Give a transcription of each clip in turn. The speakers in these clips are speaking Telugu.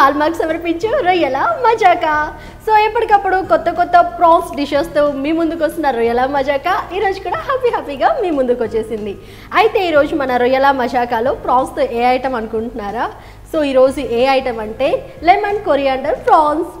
హాల్ మార్క్ సమర్పించు రొయ్యల మజాకా సో ఎప్పటికప్పుడు కొత్త కొత్త ప్రాన్స్ డిషెస్తో మీ ముందుకు వస్తున్న రొయ్యల మజాకా ఈరోజు కూడా హ్యాపీ హ్యాపీగా మీ ముందుకు వచ్చేసింది అయితే ఈరోజు మన రొయ్యల మజాకాలో ప్రాన్స్తో ఏ ఐటమ్ అనుకుంటున్నారా సో ఈరోజు ఏ ఐటమ్ అంటే లెమన్ కొరియాండర్ ప్రాన్స్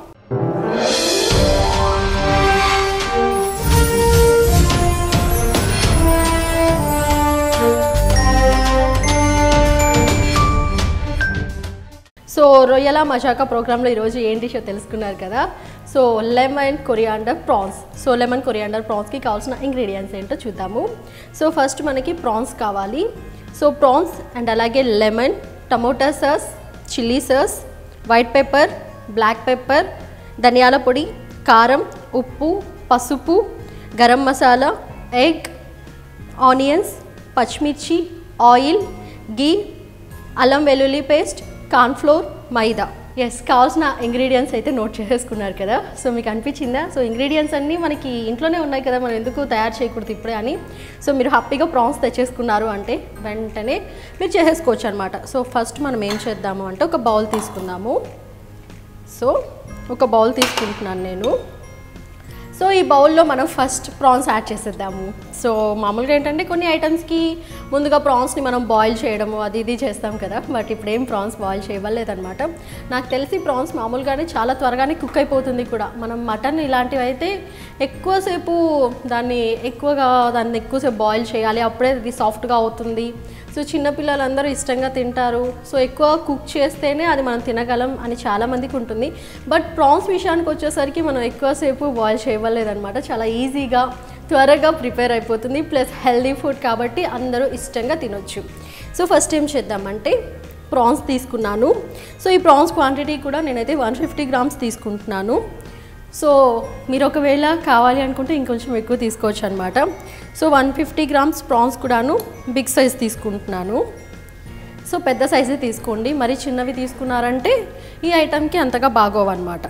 సో రొయ్యల మజాకా ప్రోగ్రాంలో ఈరోజు ఏంటి షో తెలుసుకున్నారు కదా so lemon coriander prawns so lemon coriander ప్రాన్స్కి కావాల్సిన ఇంగ్రీడియంట్స్ ఏంటో చూద్దాము సో ఫస్ట్ మనకి ప్రాన్స్ కావాలి సో ప్రాన్స్ అండ్ అలాగే lemon tomato sauce chilli sauce white pepper black pepper ధనియాల పొడి కారం ఉప్పు పసుపు గరం మసాలా ఎగ్ ఆనియన్స్ పచ్చిమిర్చి ఆయిల్ గీ అల్లం వెల్లుల్లి పేస్ట్ కార్న్ఫ్లోర్ మైదా ఎస్ కావాల్సిన ఇంగ్రీడియంట్స్ అయితే నోట్ చేసేసుకున్నారు కదా సో మీకు అనిపించిందా సో ఇంగ్రీడియంట్స్ అన్నీ మనకి ఇంట్లోనే ఉన్నాయి కదా మనం ఎందుకు తయారు చేయకూడదు ఇప్పుడే అని సో మీరు హ్యాపీగా ప్రాన్స్ తెచ్చేసుకున్నారు అంటే వెంటనే మీరు చేసేసుకోవచ్చు అనమాట సో ఫస్ట్ మనం ఏం చేద్దాము అంటే ఒక బౌల్ తీసుకుందాము సో ఒక బౌల్ తీసుకుంటున్నాను నేను సో ఈ బౌల్లో మనం ఫస్ట్ ప్రాన్స్ యాడ్ చేసేద్దాము సో మామూలుగా ఏంటంటే కొన్ని ఐటమ్స్కి ముందుగా ప్రాన్స్ని మనం బాయిల్ చేయడము అది ఇది చేస్తాం కదా బట్ ఇప్పుడు ఏం ప్రాన్స్ బాయిల్ చేయవలేదన్నమాట నాకు తెలిసి ప్రాన్స్ మామూలుగానే చాలా త్వరగానే కుక్ అయిపోతుంది కూడా మనం మటన్ ఇలాంటివి అయితే ఎక్కువసేపు దాన్ని ఎక్కువగా దాన్ని ఎక్కువసేపు బాయిల్ చేయాలి అప్పుడే అది సాఫ్ట్గా అవుతుంది సో చిన్నపిల్లలందరూ ఇష్టంగా తింటారు సో ఎక్కువ కుక్ చేస్తేనే అది మనం తినగలం అని చాలామందికి ఉంటుంది బట్ ప్రాన్స్ విషయానికి వచ్చేసరికి మనం ఎక్కువసేపు బాయిల్ చేయవలేదన్నమాట చాలా ఈజీగా త్వరగా ప్రిపేర్ అయిపోతుంది ప్లస్ హెల్దీ ఫుడ్ కాబట్టి అందరూ ఇష్టంగా తినొచ్చు సో ఫస్ట్ ఏం చేద్దామంటే ప్రాన్స్ తీసుకున్నాను సో ఈ ప్రాన్స్ క్వాంటిటీ కూడా నేనైతే వన్ ఫిఫ్టీ గ్రామ్స్ తీసుకుంటున్నాను సో మీరు ఒకవేళ కావాలి అనుకుంటే ఇంకొంచెం ఎక్కువ తీసుకోవచ్చు అనమాట so one fifty grams prawns కూడాను బిగ్ సైజ్ తీసుకుంటున్నాను సో పెద్ద సైజే తీసుకోండి మరి చిన్నవి తీసుకున్నారంటే ఈ ఐటెంకి అంతగా బాగోవన్నమాట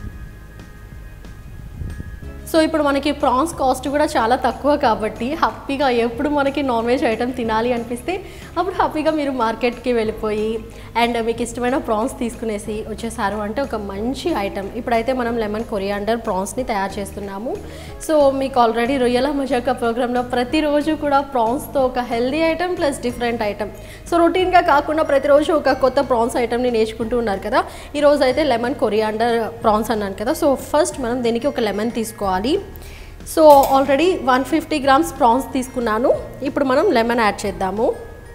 సో ఇప్పుడు మనకి ప్రాన్స్ కాస్ట్ కూడా చాలా తక్కువ కాబట్టి హ్యాపీగా ఎప్పుడు మనకి నాన్ వెజ్ ఐటెం తినాలి అనిపిస్తే అప్పుడు హ్యాపీగా మీరు మార్కెట్కి వెళ్ళిపోయి అండ్ మీకు ఇష్టమైన ప్రాన్స్ తీసుకునేసి వచ్చేసారు అంటే ఒక మంచి ఐటెం ఇప్పుడైతే మనం లెమన్ కొరియాండర్ ప్రాన్స్ని తయారు చేస్తున్నాము సో మీకు ఆల్రెడీ రొయ్యల మజాకా ప్రోగ్రాంలో ప్రతిరోజు కూడా ప్రాన్స్తో ఒక healthy item plus different item so రొటీన్గా కాకుండా ప్రతిరోజు ఒక కొత్త ప్రాన్స్ ఐటెంని నేర్చుకుంటూ ఉన్నారు కదా ఈరోజు అయితే లెమన్ కొరియాండర్ ప్రాన్స్ అన్నాను కదా సో ఫస్ట్ మనం దీనికి ఒక లెమన్ తీసుకోవాలి so already one fifty grams prawns తీసుకున్నాను ఇప్పుడు మనం లెమన్ యాడ్ చేద్దాము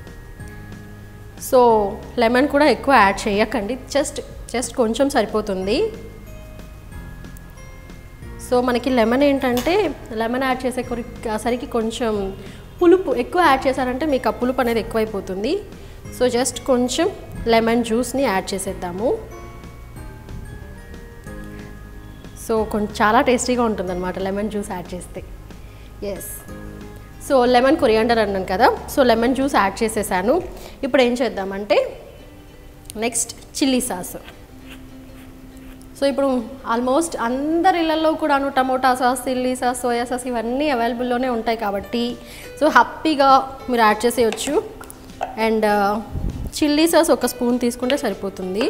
సో లెమన్ కూడా ఎక్కువ యాడ్ చేయకండి జస్ట్ జస్ట్ కొంచెం సరిపోతుంది సో మనకి లెమన్ ఏంటంటే లెమన్ యాడ్ చేసే సరికి కొంచెం పులుపు ఎక్కువ యాడ్ చేశారంటే మీకు ఆ పులుపు అనేది ఎక్కువైపోతుంది సో జస్ట్ కొంచెం లెమన్ జ్యూస్ని యాడ్ చేసేద్దాము సో కొంచెం చాలా టేస్టీగా ఉంటుంది అనమాట లెమన్ జ్యూస్ యాడ్ చేస్తే ఎస్ సో లెమన్ కొరియాండర్ అన్నాను కదా సో లెమన్ జ్యూస్ యాడ్ చేసేసాను ఇప్పుడు ఏం చేద్దామంటే నెక్స్ట్ చిల్లీ సాస్ సో ఇప్పుడు ఆల్మోస్ట్ అందరి ఇళ్ళల్లో కూడాను tomato sauce chilli sauce soya sauce ఇవన్నీ అవైలబుల్లోనే ఉంటాయి కాబట్టి సో హ్యాపీగా మీరు యాడ్ చేసేయచ్చు అండ్ చిల్లీ సాస్ ఒక స్పూన్ తీసుకుంటే సరిపోతుంది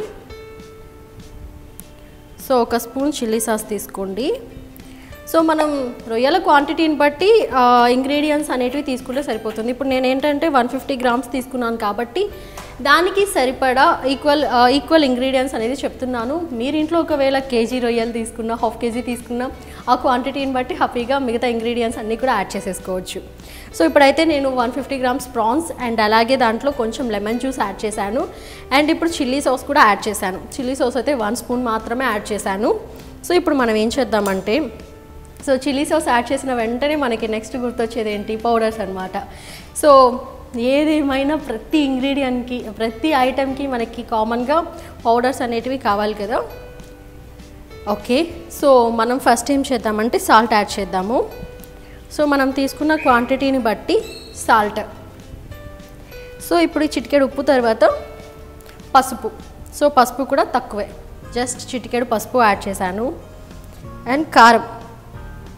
సో ఒక స్పూన్ చిల్లీ సాస్ తీసుకోండి సో మనం రొయ్యల క్వాంటిటీని బట్టి ఇంగ్రీడియంట్స్ అనేటివి తీసుకుంటే సరిపోతుంది ఇప్పుడు నేను ఏంటంటే వన్ ఫిఫ్టీ గ్రామ్స్ తీసుకున్నాను కాబట్టి దానికి సరిపడా ఈక్వల్ ఈక్వల్ ఇంగ్రీడియంట్స్ అనేది చెప్తున్నాను మీరు ఇంట్లో ఒకవేళ కేజీ రొయ్యలు తీసుకున్నా హాఫ్ కేజీ తీసుకున్నా ఆ క్వాంటిటీని బట్టి హ్యాపీగా మిగతా ఇంగ్రీడియంట్స్ అన్నీ కూడా యాడ్ చేసేసుకోవచ్చు సో ఇప్పుడైతే నేను one fifty grams prawns and అలాగే దాంట్లో కొంచెం లెమన్ జ్యూస్ యాడ్ చేశాను అండ్ ఇప్పుడు చిల్లీ సాస్ కూడా యాడ్ చేశాను చిల్లీ సాస్ అయితే వన్ స్పూన్ మాత్రమే యాడ్ చేశాను సో ఇప్పుడు మనం ఏం చేద్దామంటే సో చిల్లీ సాస్ యాడ్ చేసిన వెంటనే మనకి నెక్స్ట్ గుర్తొచ్చేది ఏంటి పౌడర్స్ అనమాట సో ఏదేమైనా ప్రతి ఇంగ్రీడియంట్కి ప్రతి ఐటెంకి మనకి కామన్గా పౌడర్స్ అనేటివి కావాలి కదా ఓకే సో మనం ఫస్ట్ ఏం చేద్దామంటే సాల్ట్ యాడ్ చేద్దాము సో మనం తీసుకున్న క్వాంటిటీని బట్టి సాల్ట్ సో ఇప్పుడు ఈ చిటికెడు ఉప్పు తర్వాత పసుపు సో పసుపు కూడా తక్కువే జస్ట్ చిటికెడు పసుపు యాడ్ చేశాను అండ్ కారం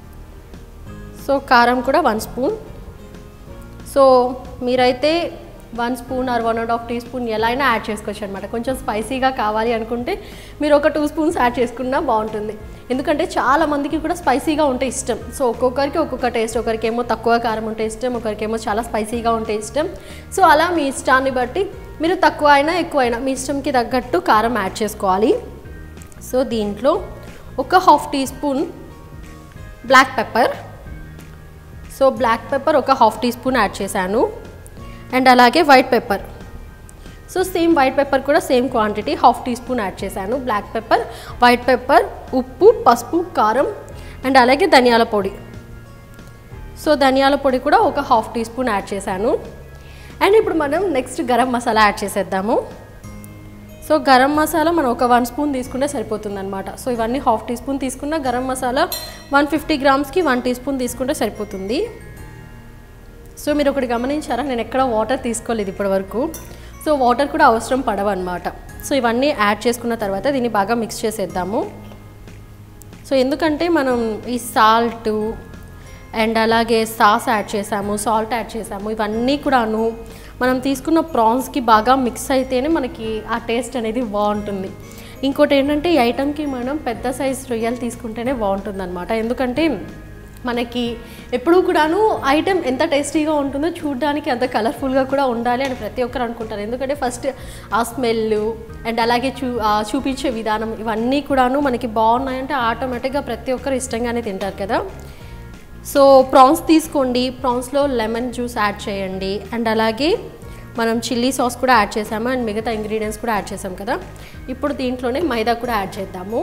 సో కారం కూడా వన్ స్పూన్ సో మీరైతే one spoon or one and half teaspoon ఎలా అయినా యాడ్ చేసుకోవచ్చు అనమాట కొంచెం స్పైసీగా కావాలి అనుకుంటే మీరు ఒక టూ స్పూన్స్ యాడ్ చేసుకున్నా బాగుంటుంది ఎందుకంటే చాలా మందికి కూడా స్పైసీగా ఉంటే ఇష్టం సో ఒక్కొక్కరికి ఒక్కొక్క టేస్ట్ ఒకరికేమో తక్కువ కారం ఉంటే ఇష్టం ఒకరికేమో చాలా స్పైసీగా ఉంటే ఇష్టం సో అలా మీ ఇష్టాన్ని బట్టి మీరు తక్కువ అయినా ఎక్కువ అయినా మీ ఇష్టంకి తగ్గట్టు కారం యాడ్ చేసుకోవాలి సో దీంట్లో ఒక half teaspoon black pepper so black pepper ఒక హాఫ్ టీ స్పూన్ యాడ్ చేశాను అండ్ అలాగే white pepper so same white pepper కూడా same quantity half teaspoon add చేశాను బ్లాక్ పెప్పర్ వైట్ పెప్పర్ ఉప్పు పసుపు కారం అండ్ అలాగే ధనియాల పొడి సో ధనియాల పొడి కూడా ఒక హాఫ్ టీ స్పూన్ యాడ్ చేశాను అండ్ ఇప్పుడు మనం నెక్స్ట్ గరం మసాలా యాడ్ చేసేద్దాము సో గరం మసాలా మనం ఒక వన్ స్పూన్ తీసుకుంటే సరిపోతుంది అనమాట సో ఇవన్నీ హాఫ్ టీ స్పూన్ తీసుకున్న గరం మసాలా వన్ ఫిఫ్టీ గ్రామ్స్కి వన్ టీ స్పూన్ తీసుకుంటే సరిపోతుంది సో మీరు ఒకటి గమనించారా నేను ఎక్కడ వాటర్ తీసుకోలేదు ఇప్పటి వరకు సో వాటర్ కూడా అవసరం పడవన్నమాట సో ఇవన్నీ యాడ్ చేసుకున్న తర్వాత దీన్ని బాగా మిక్స్ చేసేద్దాము సో ఎందుకంటే మనం ఈ సాల్ట్ అండ్ అలాగే సాస్ యాడ్ చేసాము సాల్ట్ యాడ్ చేసాము ఇవన్నీ కూడాను మనం తీసుకున్న ప్రాన్స్కి బాగా మిక్స్ అయితేనే మనకి ఆ టేస్ట్ అనేది బాగుంటుంది ఇంకోటి ఏంటంటే ఈ ఐటమ్కి మనం పెద్ద సైజ్ రొయ్యలు తీసుకుంటేనే బాగుంటుంది అనమాట ఎందుకంటే మనకి ఎప్పుడూ కూడాను ఐటెం ఎంత టేస్టీగా ఉంటుందో చూడడానికి అంత కలర్ఫుల్గా కూడా ఉండాలి అని ప్రతి ఒక్కరు అనుకుంటారు ఎందుకంటే ఫస్ట్ ఆ స్మెల్ అండ్ అలాగే చూ ఆ చూపించే విధానం ఇవన్నీ కూడాను మనకి బాగున్నాయంటే ఆటోమేటిక్గా ప్రతి ఒక్కరు ఇష్టంగానే తింటారు కదా సో ప్రాన్స్ తీసుకోండి ప్రాన్స్లో లెమన్ జ్యూస్ యాడ్ చేయండి అండ్ అలాగే మనం చిల్లీ సాస్ కూడా యాడ్ చేసాము అండ్ మిగతా ఇంగ్రీడియంట్స్ కూడా యాడ్ చేసాం కదా ఇప్పుడు దీంట్లోనే మైదా కూడా యాడ్ చేద్దాము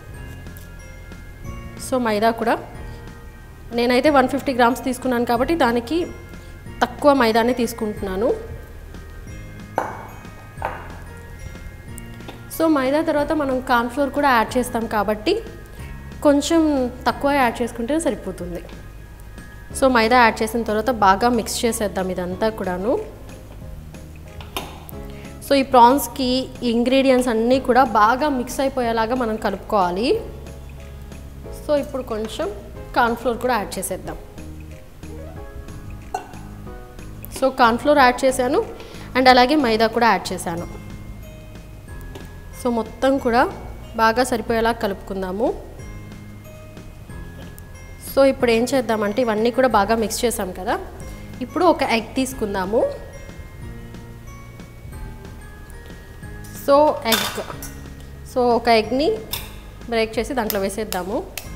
సో మైదా కూడా నేనైతే వన్ ఫిఫ్టీ గ్రామ్స్ తీసుకున్నాను కాబట్టి దానికి తక్కువ మైదానే తీసుకుంటున్నాను సో మైదా తర్వాత మనం కార్న్ఫ్లోర్ కూడా యాడ్ చేస్తాం కాబట్టి కొంచెం తక్కువ యాడ్ చేసుకుంటే సరిపోతుంది సో మైదా యాడ్ చేసిన తర్వాత బాగా మిక్స్ చేసేద్దాం ఇదంతా కూడాను సో ఈ ప్రాన్స్కి ఈ ఇంగ్రీడియంట్స్ అన్నీ కూడా బాగా మిక్స్ అయిపోయేలాగా మనం కలుపుకోవాలి సో ఇప్పుడు కొంచెం కార్న్ఫ్లోర్ కూడా యాడ్ చేసేద్దాం సో కార్న్ఫ్లోర్ యాడ్ చేశాను అండ్ అలాగే మైదా కూడా యాడ్ చేశాను సో మొత్తం కూడా బాగా సరిపోయేలా కలుపుకుందాము సో ఇప్పుడు ఏం చేద్దామంటే ఇవన్నీ కూడా బాగా మిక్స్ చేసాం కదా ఇప్పుడు ఒక ఎగ్ తీసుకుందాము సో ఎగ్ సో ఒక ఎగ్ని బ్రేక్ చేసి దాంట్లో వేసేద్దాము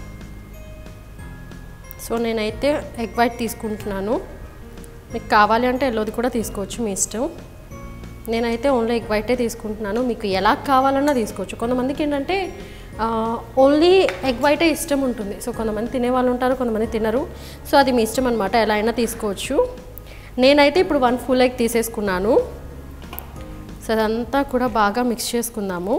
సో నేనైతే ఎగ్ వైట్ తీసుకుంటున్నాను మీకు కావాలి అంటే ఎల్లోది కూడా తీసుకోవచ్చు మీ ఇష్టం నేనైతే ఓన్లీ ఎగ్ వైటే తీసుకుంటున్నాను మీకు ఎలా కావాలన్నా తీసుకోవచ్చు కొంతమందికి ఏంటంటే ఓన్లీ ఎగ్ వైటే ఇష్టం ఉంటుంది సో కొంతమంది తినే వాళ్ళు ఉంటారు కొంతమంది తినరు సో అది మీ ఇష్టం అనమాట ఎలా అయినా తీసుకోవచ్చు నేనైతే ఇప్పుడు వన్ ఫుల్ ఎగ్ తీసేసుకున్నాను సో అదంతా కూడా బాగా మిక్స్ చేసుకుందాము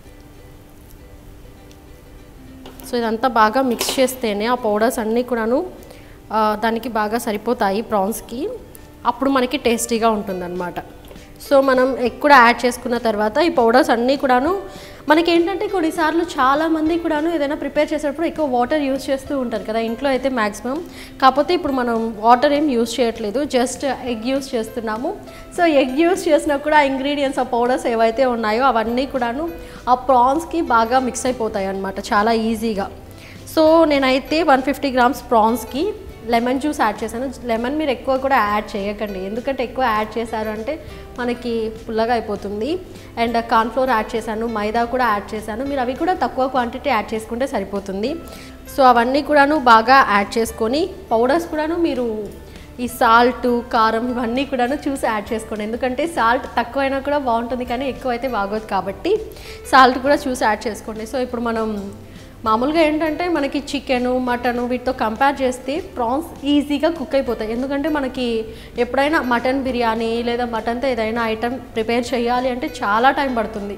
సో ఇదంతా బాగా మిక్స్ చేస్తేనే ఆ పౌడర్స్ అన్నీ కూడాను ఆ, దానికి బాగా సరిపోతాయి ప్రాన్స్కి అప్పుడు మనకి టేస్టీగా ఉంటుందన్నమాట సో మనం ఎగ్ కూడా యాడ్ చేసుకున్న తర్వాత ఈ పౌడర్స్ అన్నీ కూడాను మనకి ఏంటంటే కొన్నిసార్లు చాలామంది కూడాను ఏదైనా ప్రిపేర్ చేసేటప్పుడు ఎక్కువ వాటర్ యూస్ చేస్తూ ఉంటారు కదా ఇంట్లో అయితే మ్యాక్సిమం కాకపోతే ఇప్పుడు మనం వాటర్ ఏం యూస్ చేయట్లేదు జస్ట్ ఎగ్ యూస్ చేస్తున్నాము సో ఎగ్ యూస్ చేసినా కూడా ఆ ఇంగ్రీడియంట్స్ ఆ పౌడర్స్ ఏవైతే ఉన్నాయో అవన్నీ కూడాను ఆ ప్రాన్స్కి బాగా మిక్స్ అయిపోతాయి అన్నమాట చాలా ఈజీగా సో నేనైతే వన్ ఫిఫ్టీ గ్రామ్స్ ప్రాన్స్కి లెమన్ జ్యూస్ యాడ్ చేశాను లెమన్ మీరు ఎక్కువ కూడా యాడ్ చేయకండి ఎందుకంటే ఎక్కువ యాడ్ చేశారు అంటే మనకి పుల్లగా అయిపోతుంది అండ్ కార్న్ఫ్లోర్ యాడ్ చేశాను మైదా కూడా యాడ్ చేశాను మీరు అవి కూడా తక్కువ క్వాంటిటీ యాడ్ చేసుకుంటే సరిపోతుంది సో అవన్నీ కూడాను బాగా యాడ్ చేసుకొని పౌడర్స్ కూడాను మీరు ఈ సాల్ట్ కారం ఇవన్నీ కూడాను చూసి యాడ్ చేసుకోండి ఎందుకంటే సాల్ట్ తక్కువైనా కూడా బాగుంటుంది కానీ ఎక్కువ అయితే బాగోదు కాబట్టి సాల్ట్ కూడా చూసి యాడ్ చేసుకోండి సో ఇప్పుడు మనం మామూలుగా ఏంటంటే మనకి చికెను మటను వీటితో కంపేర్ చేస్తే ప్రాన్స్ ఈజీగా కుక్ అయిపోతాయి ఎందుకంటే మనకి ఎప్పుడైనా మటన్ బిర్యానీ లేదా మటన్తో ఏదైనా ఐటెం ప్రిపేర్ చేయాలి అంటే చాలా టైం పడుతుంది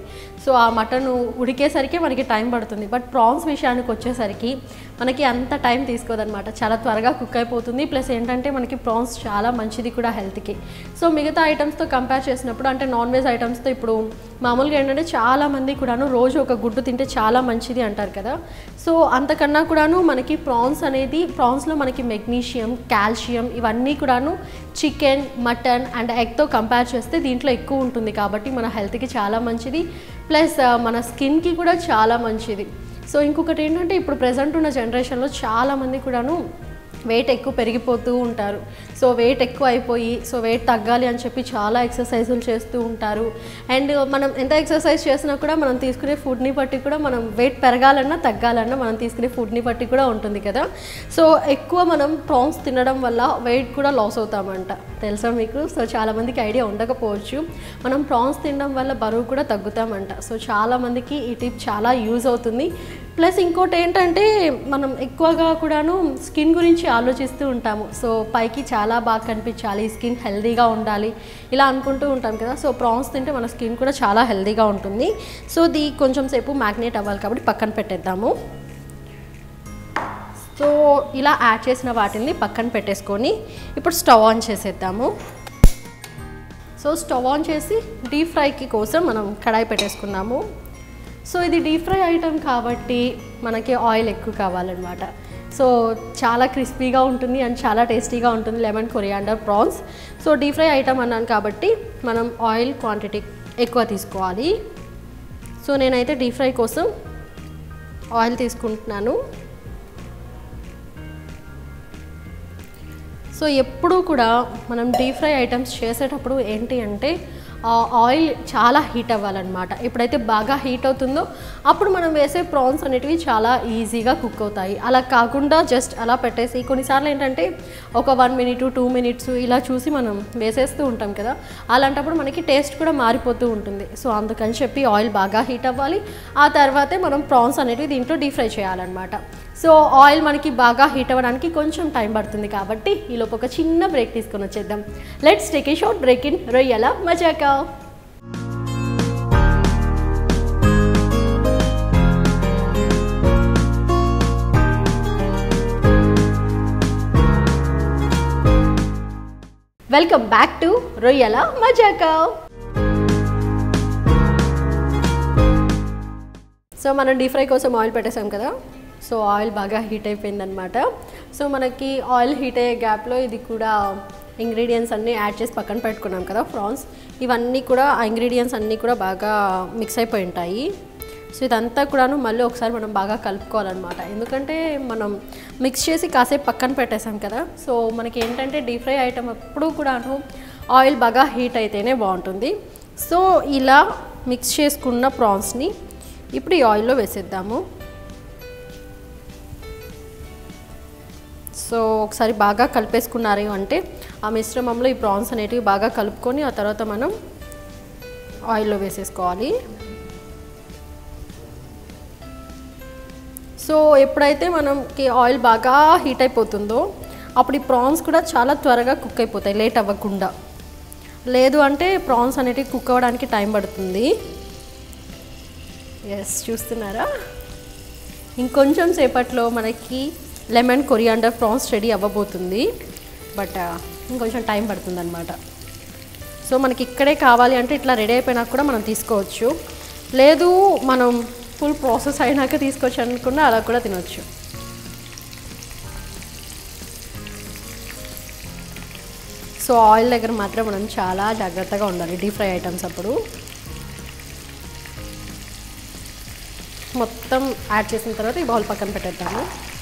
సో ఆ మటన్ ఉడికేసరికి మనకి టైం పడుతుంది బట్ ప్రాన్స్ విషయానికి వచ్చేసరికి మనకి అంత టైం తీసుకోదన్నమాట చాలా త్వరగా కుక్ అయిపోతుంది ప్లస్ ఏంటంటే మనకి ప్రాన్స్ చాలా మంచిది కూడా హెల్త్కి సో మిగతా ఐటమ్స్తో కంపేర్ చేసినప్పుడు అంటే నాన్ వెజ్ ఐటమ్స్తో ఇప్పుడు మామూలుగా ఏంటంటే చాలా మంది కూడాను రోజు ఒక గుడ్డు తింటే చాలా మంచిది అంటారు కదా సో అంతకన్నా కూడాను మనకి ప్రాన్స్ అనేది ప్రాన్స్లో మనకి మెగ్నీషియం కాల్షియం ఇవన్నీ కూడాను చికెన్ మటన్ అండ్ ఎగ్తో కంపేర్ చేస్తే దీంట్లో ఎక్కువ ఉంటుంది కాబట్టి మన హెల్త్కి చాలా మంచిది ప్లస్ మన స్కిన్కి కూడా చాలా మంచిది సో ఇంకొకటి ఏంటంటే ఇప్పుడు ప్రజెంట్ ఉన్న జనరేషన్లో చాలామంది కూడాను వెయిట్ ఎక్కువ పెరిగిపోతూ ఉంటారు సో వెయిట్ ఎక్కువ అయిపోయి సో వెయిట్ తగ్గాలి అని చెప్పి చాలా ఎక్సర్సైజులు చేస్తూ ఉంటారు అండ్ మనం ఎంత ఎక్సర్సైజ్ చేసినా కూడా మనం తీసుకునే ఫుడ్ని బట్టి కూడా మనం వెయిట్ పెరగాలన్నా తగ్గాలన్నా మనం తీసుకునే ఫుడ్ని బట్టి కూడా ఉంటుంది కదా సో ఎక్కువ మనం ప్రాన్స్ తినడం వల్ల వెయిట్ కూడా లాస్ అవుతామంట తెలుసా మీకు సో చాలామందికి ఐడియా ఉండకపోవచ్చు మనం ప్రాన్స్ తినడం వల్ల బరువు కూడా తగ్గుతామంట సో చాలామందికి ఈ టిప్ చాలా యూజ్ అవుతుంది ప్లస్ ఇంకోటి ఏంటంటే మనం ఎక్కువగా కూడాను స్కిన్ గురించి ఆలోచిస్తూ ఉంటాము సో పైకి చాలా బాగా కనిపించాలి స్కిన్ హెల్దీగా ఉండాలి ఇలా అనుకుంటూ ఉంటాం కదా సో ప్రాన్స్ తింటే మన స్కిన్ కూడా చాలా హెల్దీగా ఉంటుంది సో ఇది కొంచెం సేపు మ్యాగ్నేట్ అవ్వాలి కాబట్టి పక్కన పెట్టేద్దాము సో ఇలా యాడ్ చేసిన వాటిని పక్కన పెట్టేసుకొని ఇప్పుడు స్టవ్ ఆన్ చేసేద్దాము సో స్టవ్ ఆన్ చేసి డీప్ ఫ్రైకి కోసం మనం కడాయి పెట్టేసుకున్నాము సో ఇది డీప్ ఫ్రై ఐటమ్ కాబట్టి మనకి ఆయిల్ ఎక్కువ కావాలన్నమాట సో చాలా క్రిస్పీగా ఉంటుంది అండ్ చాలా టేస్టీగా ఉంటుంది lemon coriander prawns so deep fry item అన్నాను కాబట్టి మనం ఆయిల్ క్వాంటిటీ ఎక్కువ తీసుకోవాలి సో నేనైతే డీప్ ఫ్రై కోసం ఆయిల్ తీసుకుంటున్నాను సో ఎప్పుడూ కూడా మనం డీప్ ఫ్రై ఐటమ్స్ చేసేటప్పుడు ఏంటి అంటే ఆ ఆయిల్ చాలా హీట్ అవ్వాలన్నమాట ఎప్పుడైతే బాగా హీట్ అవుతుందో అప్పుడు మనం వేసే ప్రాన్స్ అనేటివి చాలా ఈజీగా కుక్ అవుతాయి అలా కాకుండా జస్ట్ అలా పెట్టేసి కొన్నిసార్లు ఏంటంటే ఒక వన్ మినిట్ టూ మినిట్స్ ఇలా చూసి మనం వేసేస్తూ ఉంటాం కదా అలాంటప్పుడు మనకి టేస్ట్ కూడా మారిపోతూ ఉంటుంది సో అందుకని చెప్పి ఆయిల్ బాగా హీట్ అవ్వాలి ఆ తర్వాతే మనం ప్రాన్స్ అనేటివి దీంట్లో డీప్ ఫ్రై చేయాలన్నమాట సో ఆయిల్ మనకి బాగా హీట్ అవ్వడానికి కొంచెం టైం పడుతుంది కాబట్టి ఈలోపు ఒక చిన్న బ్రేక్ తీసుకొని వచ్చేద్దాం let's take a short break in రొయ్యల మజాకా వెల్కమ్ బ్యాక్ టు రొయ్యల మజాకా సో మనం డీప్ ఫ్రై కోసం ఆయిల్ పెట్టేసాం కదా సో ఆయిల్ బాగా హీట్ అయిపోయిందనమాట సో మనకి ఆయిల్ హీట్ అయ్యే గ్యాప్లో ఇది కూడా ఇంగ్రీడియంట్స్ అన్నీ యాడ్ చేసి పక్కన పెట్టుకున్నాం కదా ప్రాన్స్ ఇవన్నీ కూడా ఆ ఇంగ్రీడియంట్స్ అన్నీ కూడా బాగా మిక్స్ అయిపోయి ఉంటాయి సో ఇదంతా కూడాను మళ్ళీ ఒకసారి మనం బాగా కలుపుకోవాలన్నమాట ఎందుకంటే మనం మిక్స్ చేసి కాసేపు పక్కన పెట్టేసాం కదా సో మనకి ఏంటంటే డీప్ ఫ్రై ఐటమ్ ఎప్పుడు కూడాను ఆయిల్ బాగా హీట్ అయితేనే బాగుంటుంది సో ఇలా మిక్స్ చేసుకున్న ప్రాన్స్ని ఇప్పుడు ఈ ఆయిల్లో వేసేద్దాము సో ఒకసారి బాగా కలిపేసుకున్నారు అంటే ఆ మిశ్రమంలో ఈ ప్రాన్స్ అనేటివి బాగా కలుపుకొని ఆ తర్వాత మనం ఆయిల్లో వేసేసుకోవాలి సో ఎప్పుడైతే మనకి ఆయిల్ బాగా హీట్ అయిపోతుందో అప్పుడు ఈ ప్రాన్స్ కూడా చాలా త్వరగా కుక్ అయిపోతాయి లేట్ అవ్వకుండా లేదు అంటే ప్రాన్స్ అనేటివి కుక్ అవ్వడానికి టైం పడుతుంది ఎస్ చూస్తున్నారా ఇంకొంచెం సేపట్లో మనకి లెమన్ కొరియాండర్ ప్రాన్స్ రెడీ అవ్వబోతుంది బట్ ఇంకొంచెం టైం పడుతుంది అనమాట సో మనకి ఇక్కడే కావాలి అంటే ఇట్లా రెడీ అయిపోయినాక కూడా మనం తీసుకోవచ్చు లేదు మనం ఫుల్ ప్రాసెస్ అయినాక తీసుకోవచ్చు అనుకున్నా అలా కూడా తినొచ్చు సో ఆయిల్ దగ్గర మాత్రం మనం చాలా జాగ్రత్తగా ఉండాలి డీప్ ఫ్రై ఐటమ్స్ అప్పుడు మొత్తం యాడ్ చేసిన తర్వాత ఈ బౌల్ పక్కన పెట్టేద్దాము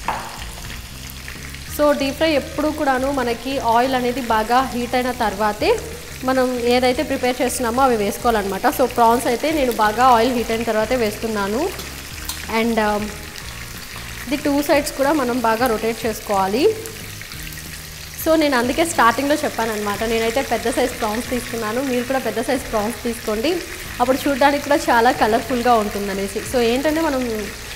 సో డీప్ ఫ్రై ఎప్పుడు కూడాను మనకి ఆయిల్ అనేది బాగా హీట్ అయిన తర్వాతే మనం ఏదైతే ప్రిపేర్ చేస్తున్నామో అవి వేసుకోవాలన్నమాట సో ప్రాన్స్ అయితే నేను బాగా ఆయిల్ హీట్ అయిన తర్వాతే వేస్తున్నాను అండ్ ఇది టూ సైడ్స్ కూడా మనం బాగా రొటేట్ చేసుకోవాలి సో నేను అందుకే స్టార్టింగ్లో చెప్పాను అనమాట నేనైతే పెద్ద సైజ్ ప్రాన్స్ తీసుకున్నాను మీరు కూడా పెద్ద సైజ్ ప్రాన్స్ తీసుకోండి అప్పుడు చూడడానికి కూడా చాలా కలర్ఫుల్గా ఉంటుందనేసి సో ఏంటంటే మనం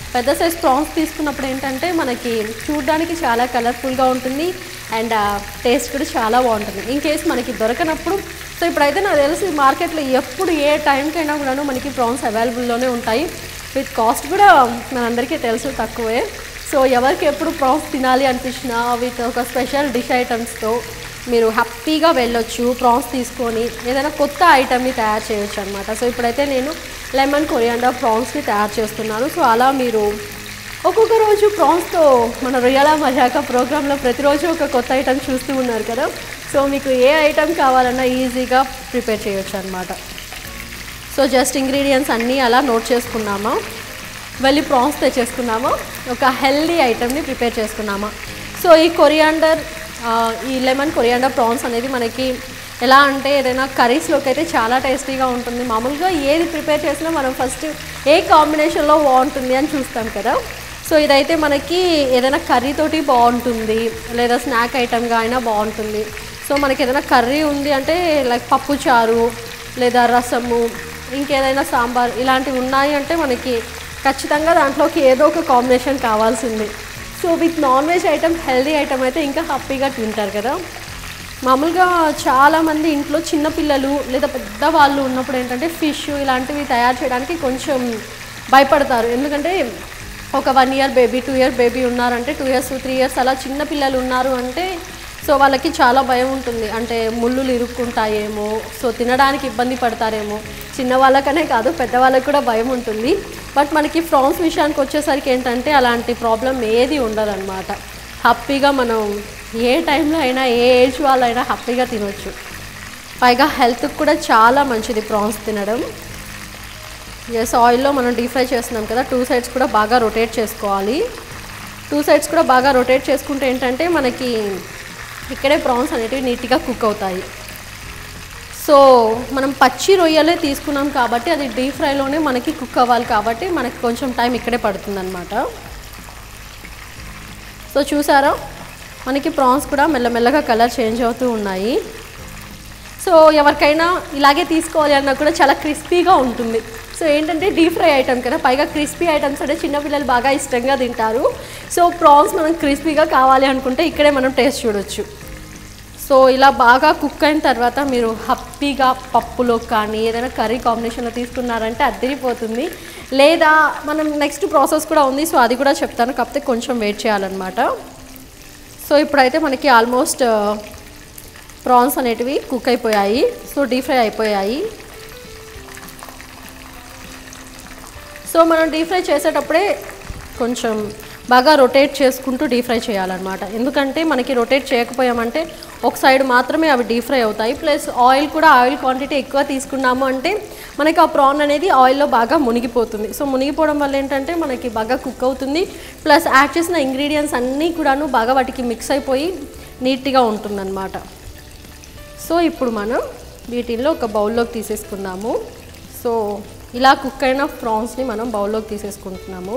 పెద్ద సైజ్ ప్రాన్స్ తీసుకున్నప్పుడు ఏంటంటే మనకి చూడడానికి చాలా కలర్ఫుల్గా ఉంటుంది అండ్ టేస్ట్ కూడా చాలా బాగుంటుంది ఇన్ కేస్ మనకి దొరకనప్పుడు సో ఇప్పుడైతే నాకు తెలిసి మార్కెట్లో ఎప్పుడు ఏ టైంకైనా కూడాను మనకి ప్రాన్స్ అవైలబుల్లోనే ఉంటాయి విత్ కాస్ట్ కూడా మనందరికీ తెలుసు తక్కువే సో ఎవరికి ఎప్పుడు ప్రాన్స్ తినాలి అనిపించినా విత్ ఒక స్పెషల్ డిష్ ఐటమ్స్తో మీరు హ్యాపీగా వెళ్ళొచ్చు ప్రాన్స్ తీసుకొని ఏదైనా కొత్త ఐటమ్ని తయారు చేయొచ్చు అనమాట సో ఇప్పుడైతే నేను లెమన్ కొరియాండర్ ప్రాన్స్ని తయారు చేస్తున్నాను సో అలా మీరు ఒక్కొక్క రోజు ప్రాన్స్తో మన రొయ్యల మజాక ప్రోగ్రాంలో ప్రతిరోజు ఒక కొత్త ఐటమ్ చూస్తూ ఉన్నారు కదా సో మీకు ఏ ఐటమ్ కావాలన్నా ఈజీగా ప్రిపేర్ చేయొచ్చు అనమాట సో జస్ట్ ఇంగ్రీడియంట్స్ అన్నీ అలా నోట్ చేసుకున్నామా వెళ్ళి ప్రాన్స్ తెచ్చేసుకున్నామా ఒక హెల్దీ ఐటమ్ని ప్రిపేర్ చేసుకున్నామా సో ఈ కొరియాండర్ ఈ లెమన్ కొరియాండర్ ప్రాన్స్ అనేది మనకి ఎలా అంటే ఏదైనా కర్రీస్లోకి అయితే చాలా టేస్టీగా ఉంటుంది మామూలుగా ఏది ప్రిపేర్ చేసినా మనం ఫస్ట్ ఏ కాంబినేషన్లో బాగుంటుంది అని చూస్తాం కదా సో ఇదైతే మనకి ఏదైనా కర్రీ తోటి బాగుంటుంది లేదా స్నాక్ ఐటమ్గా అయినా బాగుంటుంది సో మనకి ఏదైనా కర్రీ ఉంది అంటే లైక్ పప్పు చారు లేదా రసము ఇంకేదైనా సాంబార్ ఇలాంటివి ఉన్నాయి అంటే మనకి ఖచ్చితంగా దాంట్లోకి ఏదో ఒక కాంబినేషన్ కావాల్సింది so with non veg item healthy item అయితే ఇంకా హ్యాపీగా తింటారు కదా మామూలుగా చాలామంది ఇంట్లో చిన్నపిల్లలు లేదా పెద్దవాళ్ళు ఉన్నప్పుడు ఏంటంటే ఫిష్ ఇలాంటివి తయారు చేయడానికి కొంచెం భయపడతారు ఎందుకంటే ఒక one year baby two year baby ఉన్నారంటే టూ ఇయర్స్ త్రీ ఇయర్స్ అలా చిన్న పిల్లలు ఉన్నారు అంటే సో వాళ్ళకి చాలా భయం ఉంటుంది అంటే ముళ్ళులు ఇరుక్కుంటాయేమో సో తినడానికి ఇబ్బంది పడతారేమో చిన్న వాళ్ళకనే కాదు పెద్దవాళ్ళకి కూడా భయం ఉంటుంది బట్ మనకి ఫ్రాన్స్ విషయానికి వచ్చేసరికి ఏంటంటే అలాంటి ప్రాబ్లం ఏది ఉండదన్నమాట హ్యాపీగా మనం ఏ టైంలో అయినా ఏ ఏజ్ వాళ్ళైనా హ్యాపీగా తినొచ్చు పైగా హెల్త్కి కూడా చాలా మంచిది ప్రాన్స్ తినడం ఎస్ ఆయిల్లో మనం డీప్ ఫ్రై చేస్తున్నాం కదా టూ సైడ్స్ కూడా బాగా రొటేట్ చేసుకోవాలి టూ సైడ్స్ కూడా బాగా రొటేట్ చేసుకుంటే ఏంటంటే మనకి ఇక్కడే ప్రాన్స్ అనేటివి నీట్గా కుక్ అవుతాయి సో మనం పచ్చి రొయ్యలే తీసుకున్నాం కాబట్టి అది డీప్ ఫ్రైలోనే మనకి కుక్ అవ్వాలి కాబట్టి మనకి కొంచెం టైం ఇక్కడే పడుతుందన్నమాట సో చూసారా మనకి ప్రాన్స్ కూడా మెల్లమెల్లగా కలర్ చేంజ్ అవుతూ ఉన్నాయి సో ఎవరికైనా ఇలాగే తీసుకోవాలి అన్నా కూడా చాలా క్రిస్పీగా ఉంటుంది సో ఏంటంటే డీప్ ఫ్రై ఐటమ్ కదా పైగా క్రిస్పీ ఐటమ్స్ అంటే చిన్నపిల్లలు బాగా ఇష్టంగా తింటారు సో ప్రాన్స్ మనం క్రిస్పీగా కావాలి అనుకుంటే ఇక్కడే మనం టేస్ట్ చూడొచ్చు సో ఇలా బాగా కుక్ అయిన తర్వాత మీరు హ్యాపీగా పప్పులో కానీ ఏదైనా కర్రీ కాంబినేషన్లో తీసుకున్నారంటే అద్దరిపోతుంది లేదా మనం నెక్స్ట్ ప్రాసెస్ కూడా ఉంది సో అది కూడా చెప్తాను కాకపోతే కొంచెం వెయిట్ చేయాలన్నమాట సో ఇప్పుడైతే మనకి ఆల్మోస్ట్ ప్రాన్స్ అనేటివి కుక్ అయిపోయాయి సో డీప్ ఫ్రై అయిపోయాయి సో మనం డీప్ ఫ్రై చేసేటప్పుడే కొంచెం బాగా రొటేట్ చేసుకుంటూ డీప్ ఫ్రై చేయాలన్నమాట ఎందుకంటే మనకి రొటేట్ చేయకపోయామంటే ఒక సైడ్ మాత్రమే అవి డీప్ ఫ్రై అవుతాయి ప్లస్ ఆయిల్ కూడా ఆయిల్ క్వాంటిటీ ఎక్కువ తీసుకున్నాము అంటే మనకి ఆ ప్రాన్ అనేది ఆయిల్లో బాగా మునిగిపోతుంది సో మునిగిపోవడం వల్ల ఏంటంటే మనకి బాగా కుక్ అవుతుంది ప్లస్ యాడ్ చేసిన ఇంగ్రీడియంట్స్ అన్నీ కూడాను బాగా వాటికి మిక్స్ అయిపోయి నీట్గా ఉంటుందన్నమాట సో ఇప్పుడు మనం వీటిల్లో ఒక బౌల్లోకి తీసేసుకుందాము సో ఇలా కుక్ అయిన ప్రాన్స్ని మనం బౌల్లోకి తీసేసుకుంటున్నాము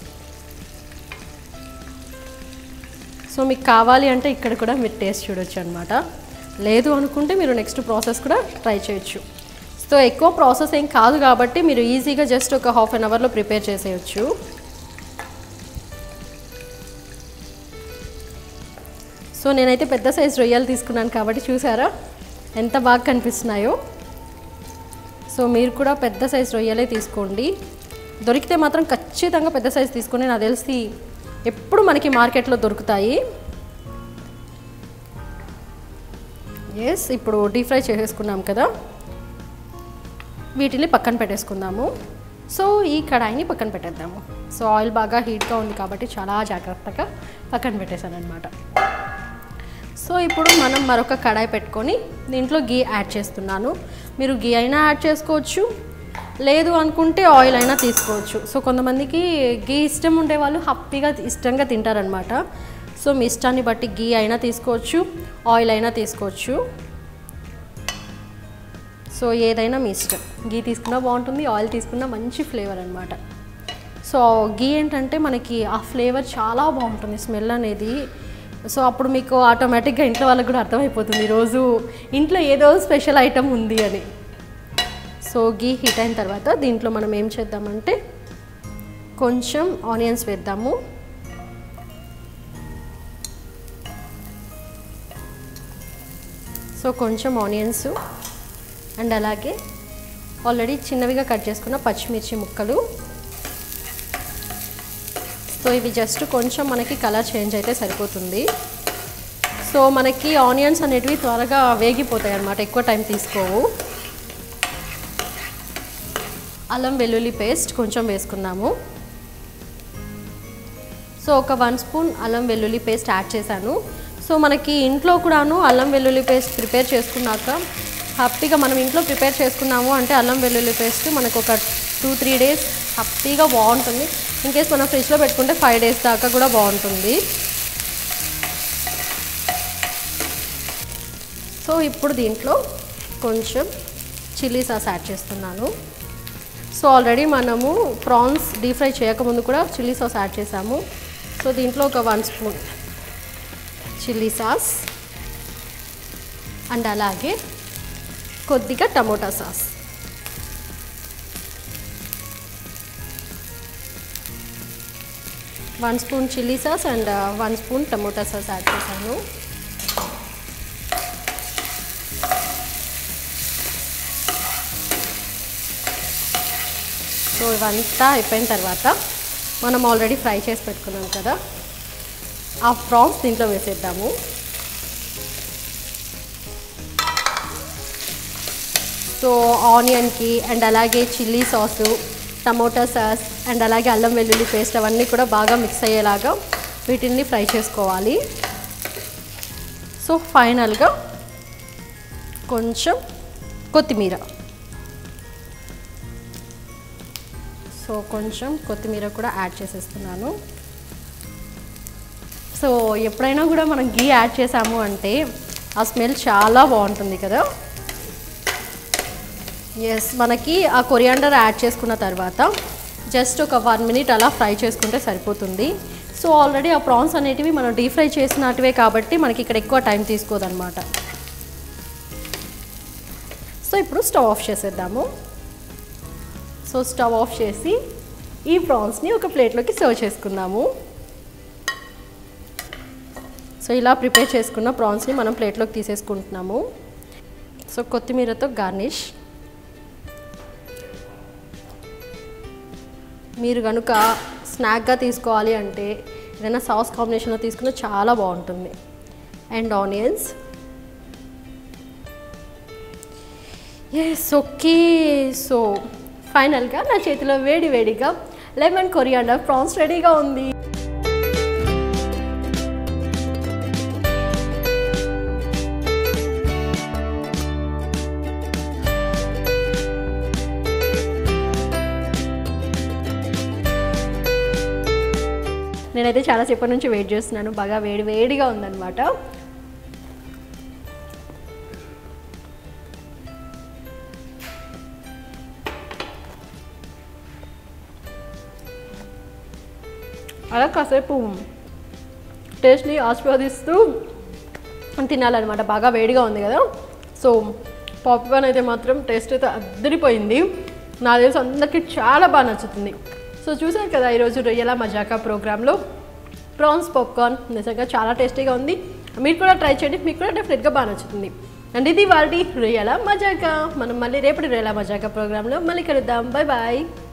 సో మీకు కావాలి అంటే ఇక్కడ కూడా మీరు టేస్ట్ చూడొచ్చు అనమాట లేదు అనుకుంటే మీరు నెక్స్ట్ ప్రాసెస్ కూడా ట్రై చేయొచ్చు సో ఎక్కువ ప్రాసెస్ ఏం కాదు కాబట్టి మీరు ఈజీగా జస్ట్ ఒక హాఫ్ అన్ అవర్లో ప్రిపేర్ చేసేయచ్చు సో నేనైతే పెద్ద సైజ్ రొయ్యలు తీసుకున్నాను కాబట్టి చూసారా ఎంత బాగా కనిపిస్తున్నాయో సో మీరు కూడా పెద్ద సైజ్ రొయ్యలే తీసుకోండి దొరికితే మాత్రం ఖచ్చితంగా పెద్ద సైజ్ తీసుకొని నాకు తెలిసి ఎప్పుడు మనకి మార్కెట్లో దొరుకుతాయి ఎస్ ఇప్పుడు డీప్ ఫ్రై చేసేసుకున్నాం కదా వీటిని పక్కన పెట్టేసుకుందాము సో ఈ కడాయిని పక్కన పెట్టేద్దాము సో ఆయిల్ బాగా హీట్గా ఉంది కాబట్టి చాలా జాగ్రత్తగా పక్కన పెట్టేశాను అనమాట సో ఇప్పుడు మనం మరొక కడాయి పెట్టుకొని దీంట్లో గీ యాడ్ చేస్తున్నాను మీరు గీ అయినా యాడ్ చేసుకోవచ్చు లేదు అనుకుంటే ఆయిల్ అయినా తీసుకోవచ్చు సో కొంతమందికి గీ ఇష్టం ఉండే వాళ్ళు హ్యాపీగా ఇష్టంగా తింటారనమాట సో మీ ఇష్టాన్ని బట్టి గీ అయినా తీసుకోవచ్చు ఆయిల్ అయినా తీసుకోవచ్చు సో ఏదైనా మీ ఇష్టం గీ తీసుకున్నా బాగుంటుంది ఆయిల్ తీసుకున్నా మంచి ఫ్లేవర్ అనమాట సో గీ ఏంటంటే మనకి ఆ ఫ్లేవర్ చాలా బాగుంటుంది స్మెల్ అనేది సో అప్పుడు మీకు ఆటోమేటిక్గా ఇంట్లో వాళ్ళకి కూడా అర్థమైపోతుంది ఈరోజు ఇంట్లో ఏదో స్పెషల్ ఐటమ్ ఉంది అని సో గీ హీట్ అయిన తర్వాత దీంట్లో మనం ఏం చేద్దామంటే కొంచెం ఆనియన్స్ వేద్దాము సో కొంచెం ఆనియన్స్ అండ్ అలాగే ఆల్రెడీ చిన్నవిగా కట్ చేసుకున్న పచ్చిమిర్చి ముక్కలు సో ఇవి జస్ట్ కొంచెం మనకి కలర్ చేంజ్ అయితే సరిపోతుంది సో మనకి ఆనియన్స్ అనేటివి త్వరగా వేగిపోతాయి అన్నమాట ఎక్కువ టైం తీసుకోవు అల్లం వెల్లుల్లి పేస్ట్ కొంచెం వేసుకున్నాము సో ఒక వన్ స్పూన్ అల్లం వెల్లుల్లి పేస్ట్ యాడ్ చేశాను సో మనకి ఇంట్లో కూడాను అల్లం వెల్లుల్లి పేస్ట్ ప్రిపేర్ చేసుకున్నాక హ్యాపీగా మనం ఇంట్లో ప్రిపేర్ చేసుకున్నాము అంటే అల్లం వెల్లుల్లి పేస్ట్ మనకు ఒక టూ త్రీ డేస్ హ్యాపీగా బాగుంటుంది ఇన్ కేస్ మనం ఫ్రిడ్జ్లో పెట్టుకుంటే ఫైవ్ డేస్ దాకా కూడా బాగుంటుంది సో ఇప్పుడు దీంట్లో కొంచెం చిల్లీ సాస్ యాడ్ చేస్తున్నాను సో ఆల్రెడీ మనము ప్రాన్స్ డీప్ ఫ్రై చేయకముందు కూడా చిల్లీ సాస్ యాడ్ చేసాము సో దీంట్లో ఒక one spoon chilli sauce and అలాగే కొద్దిగా tomato sauce one spoon chilli sauce and one spoon tomato sauce add చేశాను సో ఇవంతా అయిపోయిన తర్వాత మనం ఆల్రెడీ ఫ్రై చేసి పెట్టుకున్నాం కదా ఆ ప్రాన్స్ దీంట్లో వేసేద్దాము సో ఆనియన్కి అండ్ అలాగే chilli sauce tomato sauce and అలాగే అల్లం వెల్లుల్లి పేస్ట్ అవన్నీ కూడా బాగా మిక్స్ అయ్యేలాగా వీటిని ఫ్రై చేసుకోవాలి సో ఫైనల్గా కొంచెం కొత్తిమీర సో కొంచెం కొత్తిమీర కూడా యాడ్ చేసేస్తున్నాను సో ఎప్పుడైనా కూడా మనం గీ యాడ్ చేసాము అంటే ఆ స్మెల్ చాలా బాగుంటుంది కదా ఎస్ మనకి ఆ కొరియాండర్ యాడ్ చేసుకున్న తర్వాత జస్ట్ ఒక వన్ మినిట్ అలా ఫ్రై చేసుకుంటే సరిపోతుంది సో ఆల్రెడీ ఆ ప్రాన్స్ అనేటివి మనం డీప్ ఫ్రై చేసినటివే కాబట్టి మనకి ఇక్కడ ఎక్కువ టైం తీసుకోదన్నమాట సో ఇప్పుడు స్టవ్ ఆఫ్ చేసేద్దాము సో స్టవ్ ఆఫ్ చేసి ఈ ప్రాన్స్ని ఒక ప్లేట్లోకి సర్వ్ చేసుకుందాము సో ఇలా ప్రిపేర్ చేసుకున్న ప్రాన్స్ని మనం ప్లేట్లోకి తీసేసుకుంటున్నాము సో కొత్తిమీరతో గార్నిష్ మీరు కనుక స్నాక్గా తీసుకోవాలి అంటే ఏదైనా సాస్ కాంబినేషన్లో తీసుకున్న చాలా బాగుంటుంది and onions yes okay so ఫైనల్గా నా చేతిలో వేడి వేడిగా లెమన్ కొరియాండర్ ప్రాన్స్ రెడీగా ఉంది నేనైతే చాలాసేపటి నుంచి వెయిట్ చేస్తున్నాను బాగా వేడి వేడిగా ఉందన్నమాట అలా కాసేపు టేస్ట్ని ఆస్వాదిస్తూ తినాలన్నమాట బాగా వేడిగా ఉంది కదా సో పాప్కార్న్ అయితే మాత్రం టేస్ట్ అయితే అద్దరిపోయింది నా తెలిసి అందరికీ చాలా బాగా నచ్చుతుంది సో చూసారు కదా ఈరోజు రొయ్యల మజాకా ప్రోగ్రాంలో ప్రాన్స్ పాప్కార్న్ నిజంగా చాలా టేస్టీగా ఉంది మీరు కూడా ట్రై చేయండి మీకు కూడా డెఫినెట్గా బాగా నచ్చుతుంది అండ్ ఇది వాళ్ళ రొయ్యల మజాకా మనం మళ్ళీ రేపటి రొయ్యల మజాకా ప్రోగ్రాంలో మళ్ళీ కలుద్దాం బాయ్ బాయ్